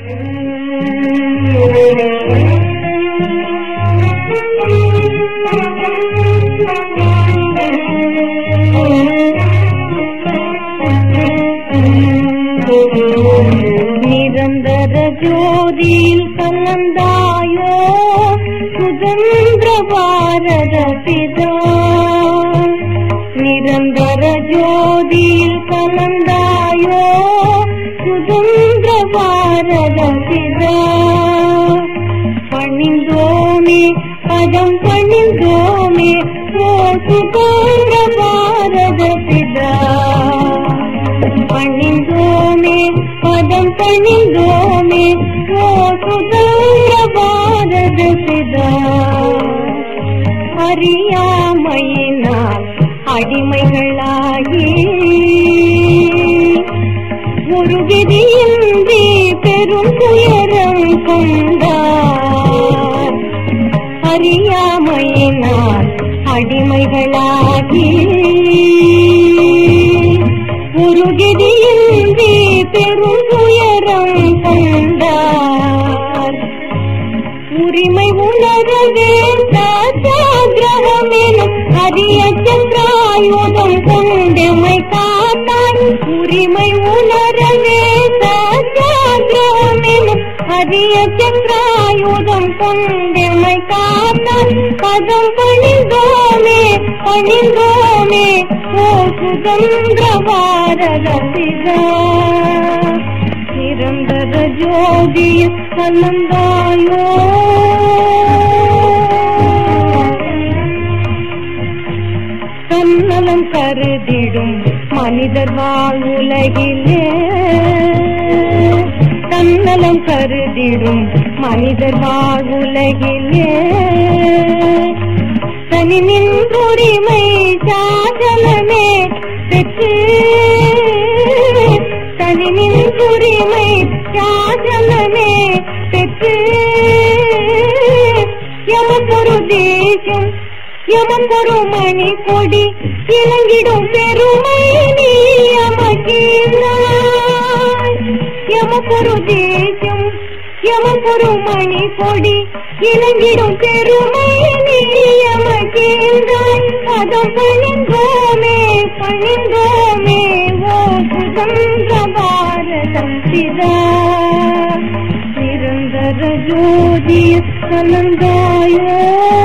நிரந்தர ஜோதியில் கலந்தாயோ சுதந்திர பாரத பிதா நிரந்தர ஜோதியில் கலந்தாயோ சுதந்திர பாரத பிதா பணிந்தோமே பதம் பணிந்தோமே ஓ சுதந்திர பாரத பிதா பணிந்தோமே பதம் பணிந்தோமே ஓ சுதந்திர பாரத பிதா அறியாமையினால் அடிமைகளாகி ஒரு விதியின்றி பெரும் துயரம் கொண்டார் அறியாமையினால் அடிமைகளாகி ஒரு கதியின்றி பெரும் துயரம் கொண்டார் உரிமை உணரவே சாகிரகமெனும் அரிய சந்திராயுதம் கொண்டெமை காத்தார் உரிமை உணரவே சாகிரகமெனும் அரிய சந்திராயுதம் கொண்டெமை காத்தார் பதம் பணிந்தோமே பணிந்தோமே ஓ சுதந்திர பாரத பிதா நிரந்தர ஜோதியில் கலந்தாயோ தன்னலம் கருதிடும் மனிதர் வாழ்வுலகிலே தன்னலம் கருதிடும் மனிதர் வாழ்வுலகிலே தனி நின்றுரிமை சாதனமே பெற்று தனி நின்றுரிமை சாதனமே பெற்று எமக்கொரு தேசம் எமக்கொரு மணி கொடி இறங்கிடும் பெருமை நீ எமக்கினாய் எமக்கொரு தேசம் எமக்கொரு மணி கொடி இறங்கிடும் பெருமை நீ எமக்கின்றாய் பதம் பணிந்தோமே பணிந்தோமே ஓ சுதந்திர பாரதம் பிதா நிரந்தர ஜோதி கலந்தாயோ